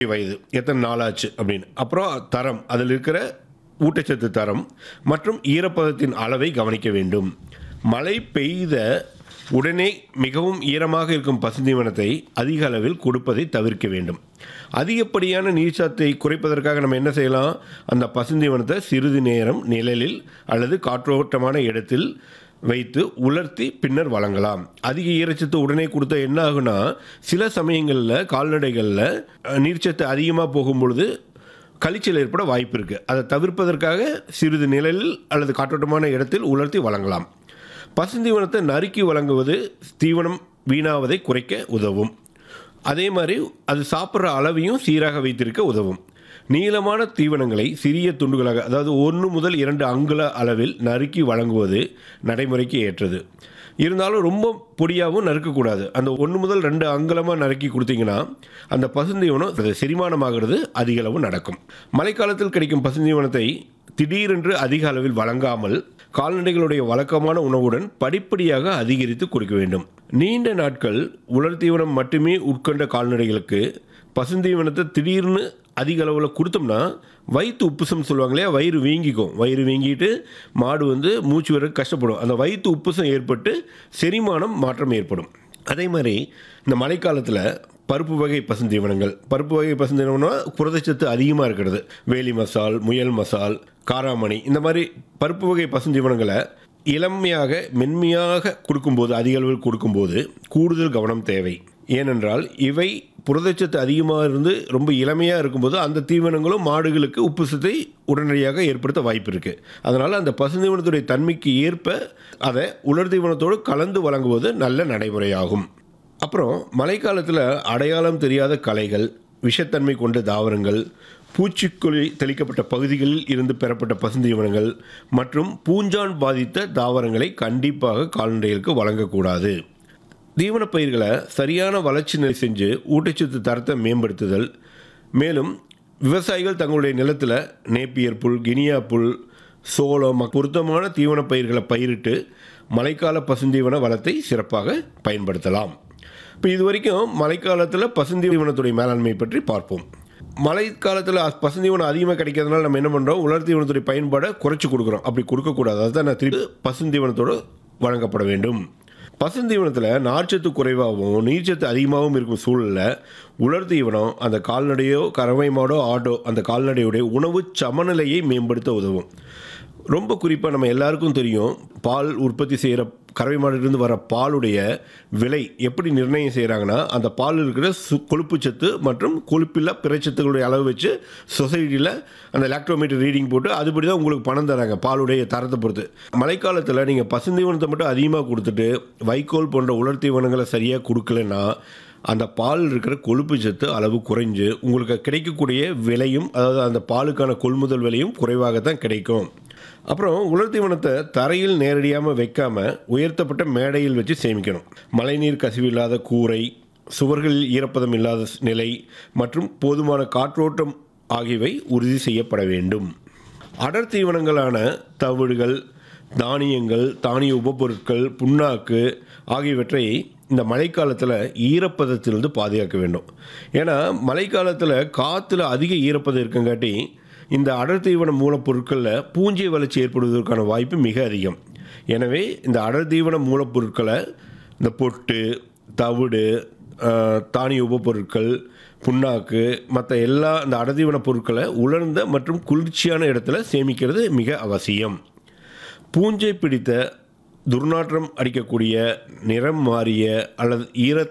வயது எத்தனை நாளாச்சு அப்படின்னு அப்புறம் தரம் அதில் இருக்கிற ஊட்டச்சத்து தரம் மற்றும் ஈரப்பதத்தின் அளவை கவனிக்க வேண்டும் மழை பெய்த உடனே மிகவும் ஈரமாக இருக்கும் பசுந்தீவனத்தை அதிக அளவில் கொடுப்பதை தவிர்க்க வேண்டும் அதிகப்படியான நீர்ச்சத்தை குறைப்பதற்காக நம்ம என்ன செய்யலாம் அந்த பசுந்தீவனத்தை சிறிது நேரம் நிழலில் அல்லது காற்றோட்டமான இடத்தில் வைத்து உலர்த்தி பின்னர் வழங்கலாம் அதிக ஈரச்சத்து உடனே கொடுத்தா என்ன ஆகுனா சில சமயங்களில் கால்நடைகளில் அஹ், நீர்ச்சத்து அதிகமாக போகும்பொழுது கழிச்சல் ஏற்பட வாய்ப்பு இருக்குது அதை தவிர்ப்பதற்காக சிறிது நிழலில் அல்லது காற்றோட்டமான இடத்தில் உலர்த்தி வழங்கலாம் பசுந்தீவனத்தை நறுக்கி வழங்குவது தீவனம் வீணாவதை குறைக்க உதவும் அதே மாதிரி அது சாப்பிட்ற அளவையும் சீராக வைத்திருக்க உதவும் நீளமான தீவனங்களை சிறிய துண்டுகளாக அதாவது ஒன்று முதல் இரண்டு அங்குல அளவில் நறுக்கி வழங்குவது நடைமுறைக்கு ஏற்றது இருந்தாலும் ரொம்ப பொடியாகவும் நறுக்கக்கூடாது அந்த ஒன்று முதல் ரெண்டு அங்குலமாக நறுக்கி கொடுத்தீங்கன்னா அந்த பசுந்தீவனம் அது செரிமானமாகிறது அதிக அளவு நடக்கும் மழைக்காலத்தில் கிடைக்கும் பசுந்தீவனத்தை திடீரென்று அதிக அளவில் வழங்காமல் கால்நடைகளுடைய வழக்கமான உணவுடன் படிப்படியாக அதிகரித்து கொடுக்க வேண்டும் நீண்ட நாட்கள் உலர் தீவனம் மட்டுமே உட்கொண்ட கால்நடைகளுக்கு பசுந்தீவனத்தை திடீர்னு அதிக அளவில் கொடுத்தோம்னா வயிற்று உப்புசம் சொல்லுவாங்க இல்லையா வயிறு வீங்கிக்கும் வயிறு வீங்கிட்டு மாடு வந்து மூச்சு வர கஷ்டப்படும் அந்த வயிற்று உப்புசம் ஏற்பட்டு செரிமானம் மாற்றம் ஏற்படும் அதே மாதிரி இந்த மழைக்காலத்தில் பருப்பு வகை பசுந்தீவனங்கள் பருப்பு வகை பசுந்தீவனம்னா புரதச்சத்து அதிகமாக இருக்கிறது வேலி மசால் முயல் மசால் காராமணி இந்த மாதிரி பருப்பு வகை பசுந்தீவனங்களை இளமையாக மென்மையாக கொடுக்கும்போது அதிக அளவில் கொடுக்கும்போது கூடுதல் கவனம் தேவை ஏனென்றால் இவை புரதச்சத்து அதிகமாக இருந்து ரொம்ப இளமையாக இருக்கும்போது அந்த தீவனங்களும் மாடுகளுக்கு உப்புசத்தை உடனடியாக ஏற்படுத்த வாய்ப்பு இருக்குது அதனால் அந்த பசுந்தீவனத்துடைய தன்மைக்கு ஏற்ப அதை உலர் தீவனத்தோடு கலந்து வழங்குவது நல்ல நடைமுறையாகும் அப்புறம் மழைக்காலத்தில் அடையாளம் தெரியாத களைகள் விஷத்தன்மை கொண்ட தாவரங்கள் பூச்சிக்கொல்லி தெளிக்கப்பட்ட பகுதிகளில் இருந்து பெறப்பட்ட பசுந்தீவனங்கள் மற்றும் பூஞ்சான் பாதித்த தாவரங்களை கண்டிப்பாக கால்நடைகளுக்கு வழங்கக்கூடாது தீவனப் பயிர்களை சரியான வளர்ச்சி நிலை செஞ்சு ஊட்டச்சத்து தரத்தை மேம்படுத்துதல் மேலும் விவசாயிகள் தங்களுடைய நிலத்தில் நேப்பியர் புல் கினியா புல் சோளம் பொருத்தமான தீவனப் பயிர்களை பயிரிட்டு மழைக்கால பசுந்தீவன வளத்தை சிறப்பாக பயன்படுத்தலாம் இப்போ இது வரைக்கும் மழைக்காலத்தில் பசுந்தீவனத்துடைய மேலாண்மை பற்றி பார்ப்போம் மழைக்காலத்தில் பசுந்தீவனம் அதிகமாக கிடைக்கிறதுனால நம்ம என்ன பண்ணுறோம் உலர் தீவனத்துடைய பயன்பாடை குறைச்சி கொடுக்குறோம் அப்படி கொடுக்கக்கூடாது அதுதான் நான் திருப்பி பசுந்தீவனத்தோடு வழங்கப்பட வேண்டும் பசுந்தீவனத்தில் நார்ச்சத்து குறைவாகவும் நீர்ச்சத்து அதிகமாகவும் இருக்கும் சூழலில் உலர் தீவனம் அந்த கால்நடையோ கறவை மாடோ ஆடோ அந்த கால்நடையுடைய உணவு சமநிலையை மேம்படுத்த உதவும் ரொம்ப குறிப்பாக நம்ம எல்லாருக்கும் தெரியும் பால் உற்பத்தி செய்கிற கறவை மாடிலிருந்து வர பாலுடைய விலை எப்படி நிர்ணயம் செய்கிறாங்கன்னா அந்த பால் இருக்கிற சு கொழுப்புச்சத்து மற்றும் கொழுப்பில்லா பிறச்சத்துக்களுடைய அளவு வச்சு சொசைட்டியில் அந்த லாக்டோமீட்டர் ரீடிங் போட்டு அதுபடி தான் உங்களுக்கு பணம் தராங்க பாலுடைய தரத்தை பொறுத்து மழைக்காலத்தில் நீங்கள் பசுந்தீவனத்தை மட்டும் அதிகமாக கொடுத்துட்டு வைக்கோல் போன்ற உலர் தீவனங்களை சரியாக கொடுக்கலன்னா அந்த பால் இருக்கிற கொழுப்பு சத்து அளவு குறைஞ்சு உங்களுக்கு கிடைக்கக்கூடிய விலையும் அதாவது அந்த பாலுக்கான கொள்முதல் விலையும் குறைவாக தான் கிடைக்கும் அப்புறம் உலர் தீவனத்தை தரையில் நேரடியாக வைக்காம உயர்த்தப்பட்ட மேடையில் வச்சு சேமிக்கணும் மழைநீர் கசிவு இல்லாத கூரை சுவர்களில் ஈரப்பதம் இல்லாத நிலை மற்றும் போதுமான காற்றோட்டம் ஆகியவை உறுதி செய்யப்பட வேண்டும் அடர் தீவனங்களான தவிடுகள் தானியங்கள் தானிய உபப்பொருட்கள் புண்ணாக்கு ஆகியவற்றை இந்த மழைக்காலத்தில் ஈரப்பதத்திலிருந்து பாதுகாக்க வேண்டும் ஏன்னா மழைக்காலத்தில் காற்றுல அதிக ஈரப்பதம் இருக்கங்காட்டி இந்த அடர் தீவன மூலப்பொருட்களில் பூஞ்சை வளர்ச்சி ஏற்படுவதற்கான வாய்ப்பு மிக அதிகம் எனவே இந்த அடர் தீவன மூலப்பொருட்களை இந்த பொட்டு தவிடு ஆஹ், தானிய உபப்பொருட்கள் புண்ணாக்கு மற்ற எல்லா இந்த அடர்தீவன பொருட்களை உலர்ந்த மற்றும் குளிர்ச்சியான இடத்துல சேமிக்கிறது மிக அவசியம் பூஞ்சை பிடித்த துர்நாற்றம் அடிக்கக்கூடிய நிறம் மாறிய அல்லது ஈர